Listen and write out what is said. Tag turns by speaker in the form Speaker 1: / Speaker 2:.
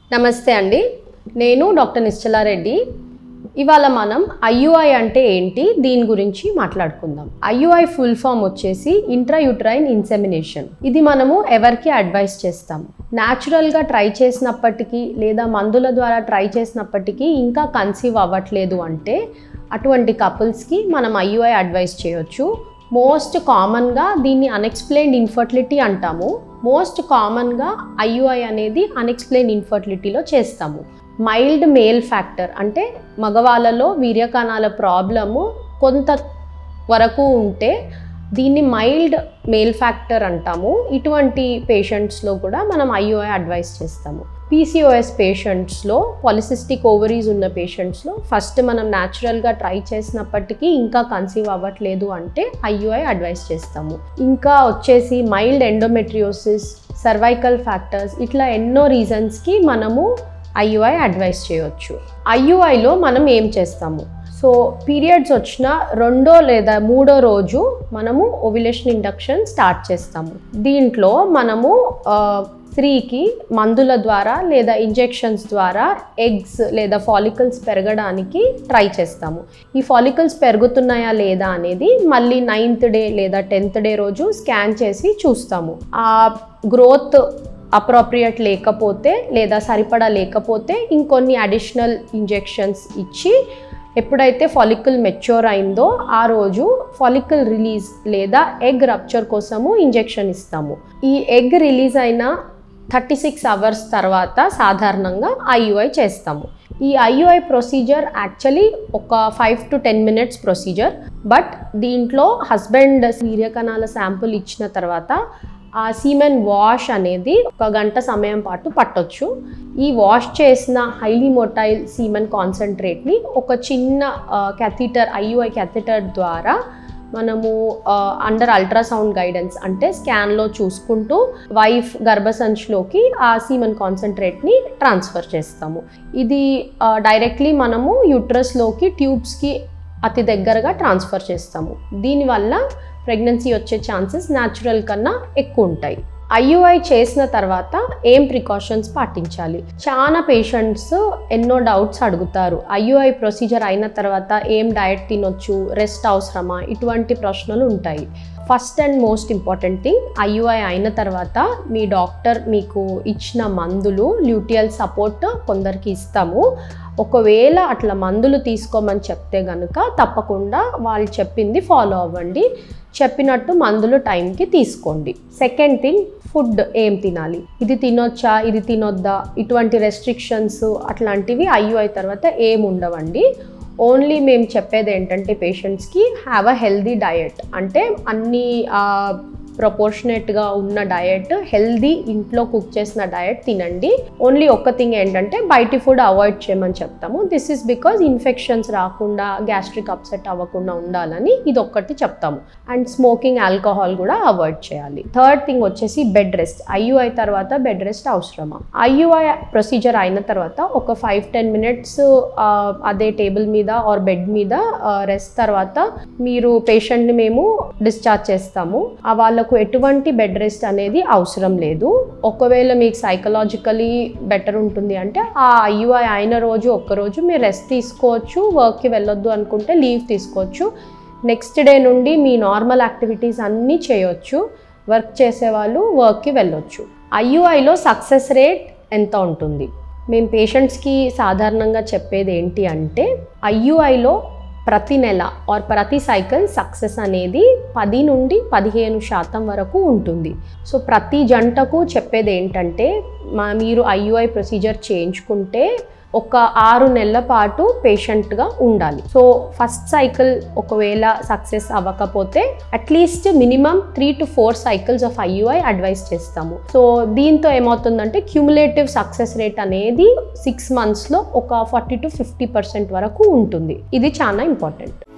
Speaker 1: నమస్తే అండి నేను డాక్టర్ నిశ్చలారెడ్డి ఇవాళ మనం ఐయుఐ అంటే ఏంటి దీని గురించి మాట్లాడుకుందాం ఐయుఐ ఫుల్ ఫామ్ వచ్చేసి ఇంట్రాయూట్రైన్ ఇన్సెమినేషన్ ఇది మనము ఎవరికి అడ్వైస్ చేస్తాము న్యాచురల్గా ట్రై చేసినప్పటికీ లేదా మందుల ద్వారా ట్రై చేసినప్పటికీ ఇంకా కన్సీవ్ అవ్వట్లేదు అంటే అటువంటి కపుల్స్కి మనం ఐయుఐ అడ్వైస్ చేయొచ్చు మోస్ట్ కామన్గా దీన్ని అన్ఎక్స్ప్లెయిన్డ్ ఇన్ఫర్టిలిటీ అంటాము మోస్ట్ కామన్గా ఐయుఐ అనేది అన్ఎక్స్ప్లెయిన్ ఇన్ఫర్టిలిటీలో చేస్తాము మైల్డ్ మేల్ ఫ్యాక్టర్ అంటే మగవాళ్ళలో వీర్యకణాల ప్రాబ్లము కొంత వరకు ఉంటే దీన్ని మైల్డ్ మేల్ ఫ్యాక్టర్ అంటాము ఇటువంటి పేషెంట్స్లో కూడా మనం ఐయుఐ అడ్వైస్ చేస్తాము పీసీఓఎస్ పేషెంట్స్లో పాలిసిస్టిక్ ఓవరీస్ ఉన్న పేషెంట్స్లో ఫస్ట్ మనం న్యాచురల్గా ట్రై చేసినప్పటికీ ఇంకా కన్సీవ్ అవ్వట్లేదు అంటే ఐయుఐ అడ్వైస్ చేస్తాము ఇంకా వచ్చేసి మైల్డ్ ఎండోమెట్రియోసిస్ సర్వైకల్ ఫ్యాక్టర్స్ ఇట్లా ఎన్నో రీజన్స్కి మనము ఐయుఐ అడ్వైస్ చేయొచ్చు ఐయుఐలో మనం ఏం చేస్తాము సో పీరియడ్స్ వచ్చిన రెండో లేదా మూడో రోజు మనము ఓవిలేషన్ ఇండక్షన్ స్టార్ట్ చేస్తాము దీంట్లో మనము ఆ, స్త్రీకి మందుల ద్వారా లేదా ఇంజెక్షన్స్ ద్వారా ఎగ్స్ లేదా ఫాలికల్స్ పెరగడానికి ట్రై చేస్తాము ఈ ఫాలికల్స్ పెరుగుతున్నాయా లేదా అనేది మళ్ళీ నైన్త్ డే లేదా టెన్త్ డే రోజు స్కాన్ చేసి చూస్తాము ఆ గ్రోత్ అప్రోప్రియేట్ లేకపోతే లేదా సరిపడా లేకపోతే ఇంకొన్ని అడిషనల్ ఇంజెక్షన్స్ ఇచ్చి ఎప్పుడైతే ఫాలికల్ మెచ్యూర్ అయిందో ఆ రోజు ఫాలికల్ రిలీజ్ లేదా ఎగ్ రప్చర్ కోసము ఇంజెక్షన్ ఇస్తాము ఈ ఎగ్ రిలీజ్ అయిన థర్టీ సిక్స్ అవర్స్ తర్వాత సాధారణంగా ఐయుఐ చేస్తాము ఈ ఐయుఐ ప్రొసీజర్ యాక్చువల్లీ ఒక five to ten minutes procedure but దీంట్లో హస్బెండ్ వీర్యకణాల శాంపుల్ ఇచ్చిన తర్వాత ఆ సీమెన్ వాష్ అనేది ఒక గంట సమయం పాటు పట్టొచ్చు ఈ వాష్ చేసిన హైలీ మొటైల్ సీమెన్ కాన్సన్ట్రేట్ని ఒక చిన్న క్యాథీటర్ ఐయుఐ క్యాథీటర్ ద్వారా మనము అండర్ అల్ట్రాసౌండ్ గైడెన్స్ అంటే స్కాన్లో చూసుకుంటూ వైఫ్ గర్భసంచిలోకి ఆ సీమన్ కాన్సన్ట్రేట్ని ట్రాన్స్ఫర్ చేస్తాము ఇది డైరెక్ట్లీ మనము యూట్రస్లోకి ట్యూబ్స్కి అతి దగ్గరగా ట్రాన్స్ఫర్ చేస్తాము దీనివల్ల ప్రెగ్నెన్సీ వచ్చే ఛాన్సెస్ న్యాచురల్ కన్నా ఎక్కువ ఉంటాయి ఐయుఐ చేసిన తర్వాత ఏం ప్రికాషన్స్ పాటించాలి చాలా పేషెంట్స్ ఎన్నో డౌట్స్ అడుగుతారు ఐయుఐ ప్రొసీజర్ అయిన తర్వాత ఏం డయట్ తినొచ్చు రెస్ట్ అవసరమా ఇటువంటి ప్రశ్నలు ఉంటాయి first and most important thing IUI అయిన తర్వాత మీ డాక్టర్ మీకు ఇచ్చిన మందులు ల్యూటియల్ సపోర్ట్ కొందరికి ఇస్తాము ఒకవేళ అట్లా మందులు తీసుకోమని చెప్తే కనుక తప్పకుండా వాళ్ళు చెప్పింది ఫాలో అవ్వండి చెప్పినట్టు మందులు టైంకి తీసుకోండి సెకండ్ థింగ్ ఫుడ్ ఏం తినాలి ఇది తినొచ్చా ఇది తినొద్దా ఇటువంటి రెస్ట్రిక్షన్స్ అట్లాంటివి ఐయుఐ తర్వాత ఏం ఉండవండి ఓన్లీ మేము చెప్పేది ఏంటంటే పేషెంట్స్కి హ్యావ్ అ హెల్దీ డయట్ అంటే అన్ని ప్రపోర్షనేట్గా ఉన్న డయట్ హెల్దీ ఇంట్లో కుక్ చేసిన డయట్ తినండి ఓన్లీ ఒక్క థింగ్ ఏంటంటే బయటి ఫుడ్ అవాయిడ్ చేయమని చెప్తాము దిస్ ఇస్ బికాజ్ ఇన్ఫెక్షన్స్ రాకుండా గ్యాస్ట్రిక్ అప్సెట్ అవ్వకుండా ఉండాలని ఇది ఒక్కటి చెప్తాము అండ్ స్మోకింగ్ ఆల్కహాల్ కూడా అవాయిడ్ చేయాలి థర్డ్ థింగ్ వచ్చేసి బెడ్ రెస్ట్ ఐయుఐ తర్వాత బెడ్ రెస్ట్ అవసరమా ఐయుఐ ప్రొసీజర్ అయిన తర్వాత ఒక ఫైవ్ టెన్ మినిట్స్ అదే టేబుల్ మీద ఆర్ బెడ్ మీద రెస్ట్ తర్వాత మీరు పేషెంట్ని మేము డిశ్చార్జ్ చేస్తాము ఆ వాళ్ళకు ఎటువంటి బెడ్ రెస్ట్ అనేది అవసరం లేదు ఒకవేళ మీకు సైకలాజికలీ బెటర్ ఉంటుంది అంటే ఆ ఐయుఐ అయిన రోజు ఒక్కరోజు మీరు రెస్ట్ తీసుకోవచ్చు వర్క్కి వెళ్ళొద్దు అనుకుంటే లీవ్ తీసుకోవచ్చు నెక్స్ట్ డే నుండి మీ నార్మల్ యాక్టివిటీస్ అన్నీ చేయొచ్చు వర్క్ చేసేవాళ్ళు వర్క్కి వెళ్ళొచ్చు ఐయుఐలో సక్సెస్ రేట్ ఎంత ఉంటుంది మేము పేషెంట్స్కి సాధారణంగా చెప్పేది ఏంటి అంటే ఐయుఐలో ప్రతి నెల ఆర్ ప్రతి సైకిల్ సక్సెస్ అనేది పది నుండి పదిహేను శాతం వరకు ఉంటుంది సో ప్రతి జంటకు చెప్పేది ఏంటంటే మా మీరు ఐయుఐ ప్రొసీజర్ చేయించుకుంటే ఒక ఆరు నెలల పాటు పేషెంట్గా ఉండాలి సో ఫస్ట్ సైకిల్ ఒకవేళ సక్సెస్ అవ్వకపోతే at least minimum three to four cycles of IUI advice చేస్తాము సో దీంతో ఏమవుతుందంటే క్యూములేటివ్ సక్సెస్ రేట్ అనేది సిక్స్ మంత్స్లో ఒక ఫార్టీ టు ఫిఫ్టీ పర్సెంట్ వరకు ఉంటుంది ఇది చాలా ఇంపార్టెంట్